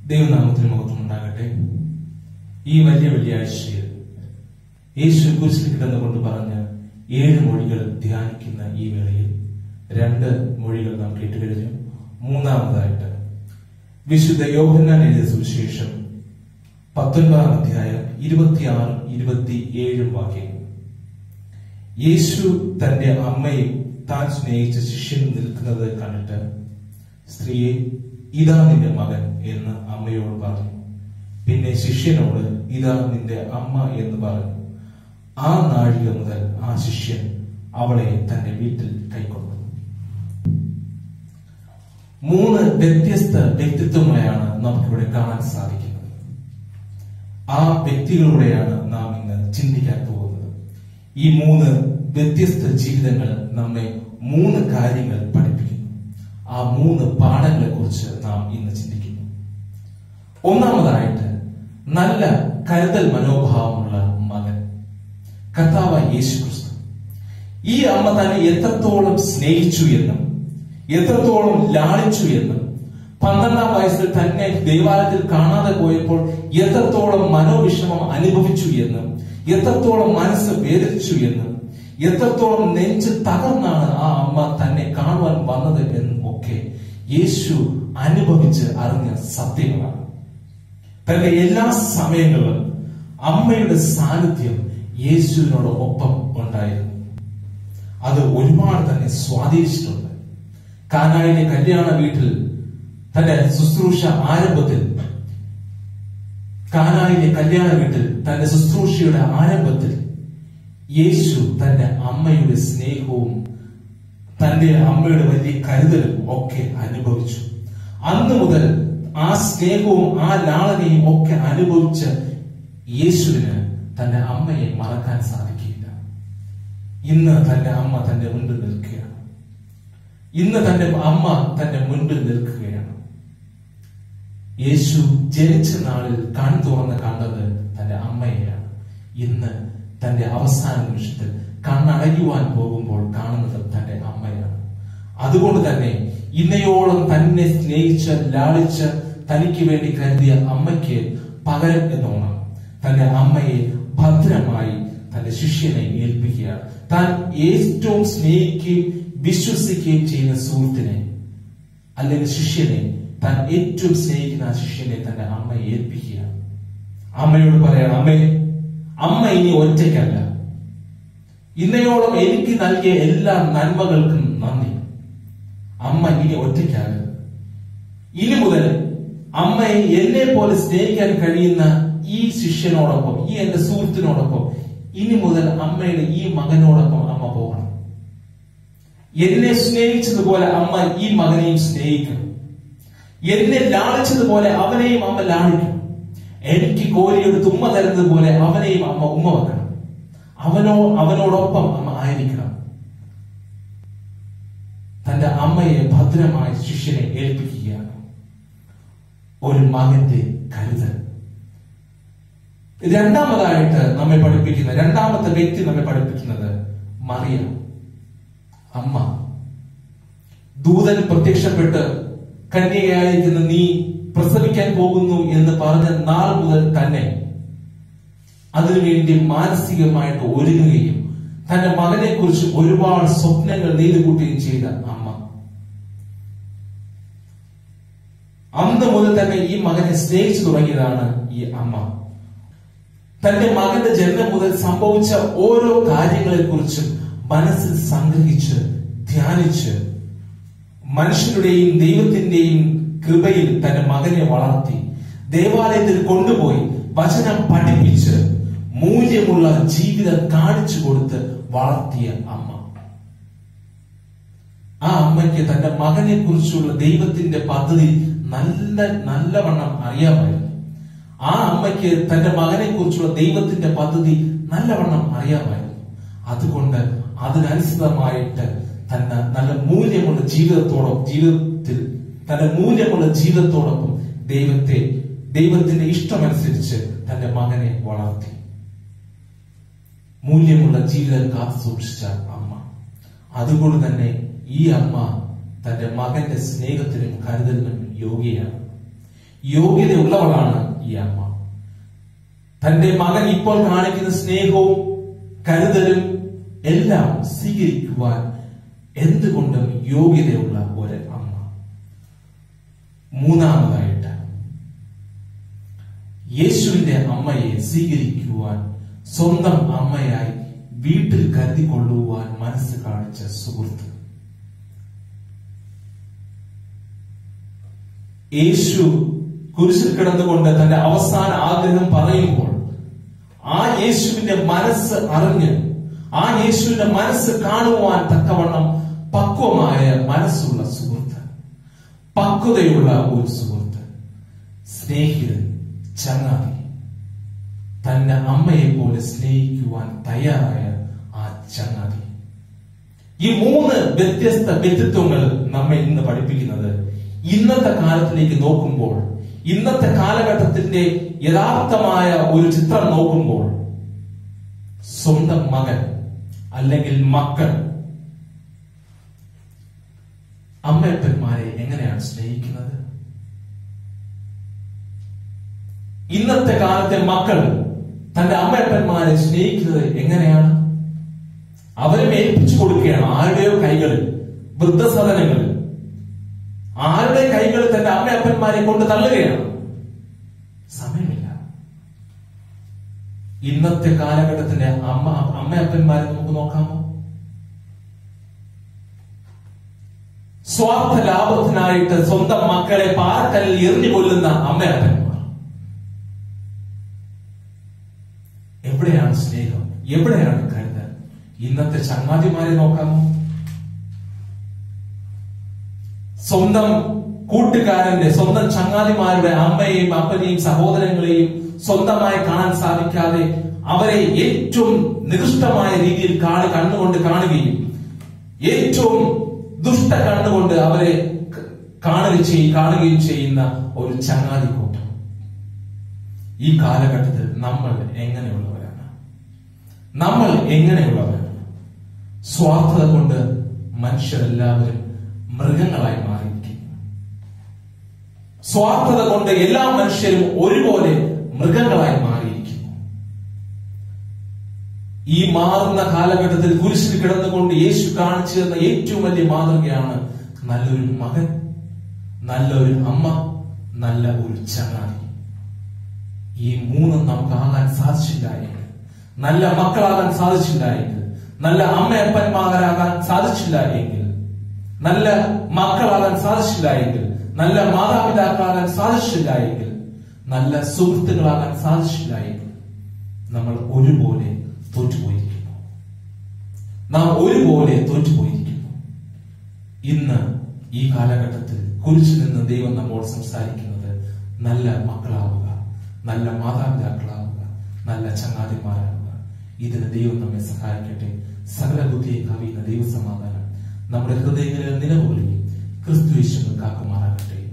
ദൈവനാമത്തിന് മഹത്വം ഉണ്ടാകട്ടെ ഈ വലിയ വെള്ളിയാഴ്ചയിൽ യേശു കുരിശിൽ കിടന്നുകൊണ്ട് പറഞ്ഞ ഏഴ് മൊഴികൾ ധ്യാനിക്കുന്ന ഈ വേളയിൽ രണ്ട് മൊഴികൾ നാം കേട്ടുകഴിഞ്ഞു മൂന്നാമതായിട്ട് വിശുദ്ധ യോഹന്നാൻ എഴുതിയ സുവിശേഷം പത്തൊൻപതാം അധ്യായം ഇരുപത്തിയാറും ഇരുപത്തി ഏഴും വാക്യങ്ങൾ യേശു തന്റെ അമ്മയും താൻ സ്നേഹിച്ച ശിഷ്യൻ നിൽക്കുന്നത് കണ്ടിട്ട് സ്ത്രീയെ ഇതാ നിന്റെ മകൻ എന്ന് അമ്മയോട് പറഞ്ഞു പിന്നെ ശിഷ്യനോട് ഇതാ നിന്റെ അമ്മ എന്ന് പറഞ്ഞു ആ നാഴിക മുതൽ ആ ശിഷ്യൻ അവളെ തന്റെ വീട്ടിൽ കൈക്കൊണ്ടു മൂന്ന് വ്യത്യസ്ത വ്യക്തിത്വങ്ങളെയാണ് നമുക്കിവിടെ കാണാൻ സാധിക്കുന്നത് ആ വ്യക്തികളുടെയാണ് നാം ഇന്ന് ചിന്തിക്കാൻ പോകുന്നത് ഈ മൂന്ന് വ്യത്യസ്ത ജീവിതങ്ങൾ നമ്മെ മൂന്ന് കാര്യങ്ങൾ പഠിപ്പിക്കുന്നു ആ മൂന്ന് പാഠങ്ങളെ കുറിച്ച് നാം ഇന്ന് ചിന്തിക്കുന്നു ഒന്നാമതായിട്ട് നല്ല കരുതൽ മനോഭാവമുള്ള മകൻ കർത്താവ് യേശു ക്രിസ്തു ഈ അമ്മ തന്നെ എത്രത്തോളം സ്നേഹിച്ചു എന്നും എത്രത്തോളം ലാളിച്ചു എന്നും പന്ത്രണ്ടാം വയസ്സിൽ തന്നെ ദേവാലയത്തിൽ കാണാതെ പോയപ്പോൾ എത്രത്തോളം മനോവിഷമം അനുഭവിച്ചു എന്നും എത്രത്തോളം മനസ്സ് വേദനിച്ചു എന്നും എത്രത്തോളം നെഞ്ച് തകർന്നാണ് ആ അമ്മ തന്നെ കാണുവാൻ വന്നത് എന്നും ഒക്കെ യേശു അനുഭവിച്ച് അറിഞ്ഞ സത്യങ്ങളാണ് തന്റെ എല്ലാ സമയങ്ങളിലും അമ്മയുടെ സാന്നിധ്യം യേശുവിനോട് ഒപ്പം ഉണ്ടായിരുന്നു അത് ഒരുപാട് തന്നെ സ്വാധീനിച്ചിട്ടുണ്ട് കാനായിലെ കല്യാണ വീട്ടിൽ തന്റെ ശുശ്രൂഷ ആരംഭത്തിൽ കാനായിലെ കല്യാണ വീട്ടിൽ തന്റെ ശുശ്രൂഷയുടെ ആരംഭത്തിൽ യേശു തന്റെ അമ്മയുടെ സ്നേഹവും തന്റെ അമ്മയുടെ വലിയ കരുതലും ഒക്കെ അനുഭവിച്ചു അന്ന് മുതൽ ആ സ്നേഹവും ആ ലാളനയും ഒക്കെ അനുഭവിച്ച യേശുവിന് തന്റെ അമ്മയെ മറക്കാൻ സാധിക്കില്ല ഇന്ന് തന്റെ അമ്മ തന്റെ മുൻപിൽ നിൽക്കുകയാണ് ഇന്ന് തന്റെ അമ്മ തന്റെ മുൻപിൽ നിൽക്കുകയാണ് യേശു ജനിച്ച നാളിൽ കൺ തുറന്ന് കണ്ടത് തന്റെ അമ്മയെയാണ് ഇന്ന് തന്റെ അവസാന നിമിഷത്തിൽ കണ്ണടയുവാൻ പോകുമ്പോൾ കാണുന്നത് തന്റെ അമ്മയാണ് അതുകൊണ്ട് തന്നെ ഇന്നയോളം തന്നെ സ്നേഹിച്ച ലാളിച്ച തനിക്ക് വേണ്ടി കരുതിയ അമ്മയ്ക്ക് പകരം എന്നോണം തന്റെ അമ്മയെ ഭദ്രമായി തന്റെ ശിഷ്യനെ ഏൽപ്പിക്കുകയാണ് താൻ ഏറ്റവും സ്നേഹിക്കുകയും വിശ്വസിക്കുകയും ചെയ്യുന്ന സുഹൃത്തിനെ അല്ലെങ്കിൽ ശിഷ്യനെ താൻ ഏറ്റവും സ്നേഹിക്കുന്ന ആ ശിഷ്യനെ തന്റെ അമ്മയെ ഏൽപ്പിക്കുകയാണ് അമ്മയോട് പറയണം അമ്മേ അമ്മ ഇനി ഒറ്റയ്ക്കല്ല ഇന്നയോളം എനിക്ക് നൽകിയ എല്ലാ നന്മകൾക്കും നന്ദി അമ്മ ഇനി ഒറ്റയ്ക്കാകരുത് ഇനി മുതൽ അമ്മയെ എന്നെ പോലെ സ്നേഹിക്കാൻ കഴിയുന്ന ഈ ശിഷ്യനോടൊപ്പം ഈ എന്റെ സുഹൃത്തിനോടൊപ്പം ഇനി മുതൽ അമ്മയുടെ ഈ മകനോടൊപ്പം അമ്മ പോകണം എന്നെ സ്നേഹിച്ചതുപോലെ അമ്മ ഈ മകനെയും സ്നേഹിക്കണം എന്നെ ലാളിച്ചതുപോലെ അവനെയും അമ്മ ലാളിക്കണം എനിക്ക് കോരിയെടുത്ത് ഉമ്മ തരുന്നത് പോലെ അവനെയും അമ്മ ഉമ്മ വെക്കണം അവനോ അവനോടൊപ്പം അമ്മ ആയിരിക്കണം തന്റെ അമ്മയെ ഭദ്രമായി ശിഷ്യനെ ഏൽപ്പിക്കുകയാണ് ഒരു മകന്റെ കരുതൽ രണ്ടാമതായിട്ട് നമ്മെ പഠിപ്പിക്കുന്ന രണ്ടാമത്തെ വ്യക്തി നമ്മെ പഠിപ്പിക്കുന്നത് മറിയ അമ്മ ദൂതൻ പ്രത്യക്ഷപ്പെട്ട് കന്യകയായിരിക്കുന്ന നീ പ്രസവിക്കാൻ പോകുന്നു എന്ന് പറഞ്ഞ നാൾ മുതൽ തന്നെ അതിനുവേണ്ടി മാനസികമായിട്ട് ഒരുങ്ങുകയും തന്റെ മകനെ കുറിച്ച് ഒരുപാട് സ്വപ്നങ്ങൾ നെയ്തുകൂട്ടുകയും ചെയ്ത അമ്മ അന്ന് മുതൽ തന്നെ ഈ മകനെ സ്നേഹിച്ചു തുടങ്ങിയതാണ് ഈ അമ്മ തന്റെ മകന്റെ ജന്മം മുതൽ സംഭവിച്ച ഓരോ കാര്യങ്ങളെ കുറിച്ചും മനസ്സിൽ സംഗ്രഹിച്ച് ധ്യാനിച്ച് മനുഷ്യരുടെയും ദൈവത്തിന്റെയും കൃപയിൽ തന്റെ മകനെ വളർത്തി ദേവാലയത്തിൽ കൊണ്ടുപോയി വചനം പഠിപ്പിച്ച് മൂല്യമുള്ള ജീവിതം കാണിച്ചു കൊടുത്ത് വളർത്തിയ അമ്മ ആ അമ്മയ്ക്ക് തന്റെ മകനെ കുറിച്ചുള്ള ദൈവത്തിന്റെ പദ്ധതി നല്ല നല്ലവണ്ണം അറിയാമായിരുന്നു ആ അമ്മയ്ക്ക് തന്റെ മകനെ കുറിച്ചുള്ള ദൈവത്തിന്റെ പദ്ധതി നല്ലവണ്ണം അറിയാമായിരുന്നു അതുകൊണ്ട് അതിനനുസൃതമായിട്ട് തന്നെ നല്ല മൂല്യമുള്ള ജീവിതത്തോടൊപ്പം ജീവിതത്തിൽ തന്റെ മൂല്യമുള്ള ജീവിതത്തോടൊപ്പം ദൈവത്തെ ദൈവത്തിന്റെ ഇഷ്ടമനുസരിച്ച് തന്റെ മകനെ വളർത്തി മൂല്യമുള്ള ജീവിതം കാത്തു സൂക്ഷിച്ച അമ്മ അതുകൊണ്ട് തന്നെ ഈ അമ്മ തന്റെ മകന്റെ സ്നേഹത്തിനും കരുതലിനും യോഗ്യയാണ് യോഗ്യതയുള്ളവളാണ് ഈ അമ്മ തന്റെ മകൻ ഇപ്പോൾ കാണിക്കുന്ന സ്നേഹവും കരുതലും എല്ലാം സ്വീകരിക്കുവാൻ എന്തുകൊണ്ടും യോഗ്യതയുള്ള ഒരു അമ്മ മൂന്നാമതായിട്ട് യേശുവിന്റെ അമ്മയെ സ്വീകരിക്കുവാൻ സ്വന്തം അമ്മയായി വീട്ടിൽ കരുതിക്കൊള്ളുവാൻ മനസ്സ് കാണിച്ച സുഹൃത്ത് യേശു കുരിശിൽ കിടന്നുകൊണ്ട് തന്റെ അവസാന ആഗ്രഹം പറയുമ്പോൾ ആ യേശുവിന്റെ മനസ്സ് അറിഞ്ഞ് ആ യേശുവിന്റെ മനസ്സ് കാണുവാൻ തക്കവണ്ണം പക്വമായ മനസ്സുള്ള സുഹൃത്ത് പക്വതയുള്ള ഒരു സുഹൃത്ത് സ്നേഹിതൻ ചങ്ങാതി തന്റെ അമ്മയെ പോലെ സ്നേഹിക്കുവാൻ തയ്യാറായ ആ ചങ്ങാതി ഈ മൂന്ന് വ്യത്യസ്ത വ്യക്തിത്വങ്ങൾ നമ്മെ ഇന്ന് പഠിപ്പിക്കുന്നത് ഇന്നത്തെ കാലത്തിലേക്ക് നോക്കുമ്പോൾ ഇന്നത്തെ കാലഘട്ടത്തിന്റെ യഥാർത്ഥമായ ഒരു ചിത്രം നോക്കുമ്പോൾ സ്വന്തം മകൻ അല്ലെങ്കിൽ മക്കൾ അമ്മയപ്പന്മാരെ എങ്ങനെയാണ് സ്നേഹിക്കുന്നത് ഇന്നത്തെ കാലത്തെ മക്കൾ തന്റെ അമ്മയപ്പന്മാരെ സ്നേഹിക്കുന്നത് എങ്ങനെയാണ് അവരെ ഏൽപ്പിച്ചു കൊടുക്കുകയാണ് ആരുടെയോ കൈകളിൽ വൃദ്ധസദനങ്ങളിൽ ആരുടെ കൈകളിൽ തന്റെ അമ്മയപ്പന്മാരെ കൊണ്ട് തള്ളുകയാണ് സമയമില്ല ഇന്നത്തെ കാലഘട്ടത്തിന്റെ അമ്മ അമ്മയപ്പന്മാരെ നമുക്ക് നോക്കാമോ സ്വാർത്ഥ ലാഭത്തിനായിട്ട് സ്വന്തം മക്കളെ പാറക്കല്ലിൽ എറിഞ്ഞു കൊല്ലുന്ന അമ്മയപ്പന്മാർ എവിടെയാണ് സ്നേഹം എവിടെയാണ് കരുതൽ ഇന്നത്തെ ചങ്ങാതിമാരെ നോക്കാമോ സ്വന്തം കൂട്ടുകാരന്റെ സ്വന്തം ചങ്ങാതിമാരുടെ അമ്മയെയും അപ്പനെയും സഹോദരങ്ങളെയും സ്വന്തമായി കാണാൻ സാധിക്കാതെ അവരെ ഏറ്റവും നികൃഷ്ടമായ രീതിയിൽ കാണി കണ്ണുകൊണ്ട് കാണുകയും ഏറ്റവും ദുഷ്ട കണ്ണുകൊണ്ട് അവരെ ക- കാണുക ചെയ്യും കാണുകയും ചെയ്യുന്ന ഒരു ചങ്ങാതി കൂട്ടം ഈ കാലഘട്ടത്തിൽ നമ്മൾ എങ്ങനെയുള്ളവരാണ് നമ്മൾ എങ്ങനെയുള്ളവരാണ് സ്വാർത്ഥത കൊണ്ട് മനുഷ്യരെല്ലാവരും മൃഗങ്ങളായി മാറിയിരിക്കുന്നു സ്വാർത്ഥത കൊണ്ട് എല്ലാ മനുഷ്യരും ഒരുപോലെ മൃഗങ്ങളായി മാറിയിരിക്കുന്നു ഈ മാറുന്ന കാലഘട്ടത്തിൽ കുരിശിൽ കിടന്നുകൊണ്ട് യേശു കാണിച്ചു തന്ന ഏറ്റവും വലിയ മാതൃകയാണ് നല്ലൊരു മകൻ നല്ലൊരു അമ്മ നല്ല ഒരു ചങ്ങാതി ഈ മൂന്നും നമുക്ക് ആകാൻ സാധിച്ചില്ല എങ്കിൽ നല്ല മക്കളാകാൻ സാധിച്ചില്ല എങ്കിൽ നല്ല അമ്മയപ്പന്മാരാകാൻ സാധിച്ചില്ല എങ്കിൽ നല്ല മക്കളാകാൻ സാധിച്ചില്ല എങ്കിൽ നല്ല മാതാപിതാക്കളാകാൻ സാധിച്ചില്ല എങ്കിൽ നല്ല സുഹൃത്തുക്കളാകാൻ സാധിച്ചില്ല എങ്കിൽ നമ്മൾ ഒരുപോലെ തോറ്റുപോയിരിക്കുന്നു നാം ഒരുപോലെ തോറ്റുപോയിരിക്കുന്നു ഇന്ന് ഈ കാലഘട്ടത്തിൽ കുരിശിൽ നിന്ന് ദൈവം നമ്മോട് സംസാരിക്കുന്നത് നല്ല മക്കളാവുക നല്ല മാതാപിതാക്കളാവുക നല്ല ചങ്ങാതിമാരാവുക ഇതിന് ദൈവം നമ്മെ സഹായിക്കട്ടെ സകല ബുദ്ധിയെ കവിയുന്ന ദൈവസമാധാനം നമ്മുടെ ഹൃദയങ്ങളിൽ നിലകൊള്ളുകയും ക്രിസ്തു യേശുവിൽ കാക്കുമാറാകട്ടെ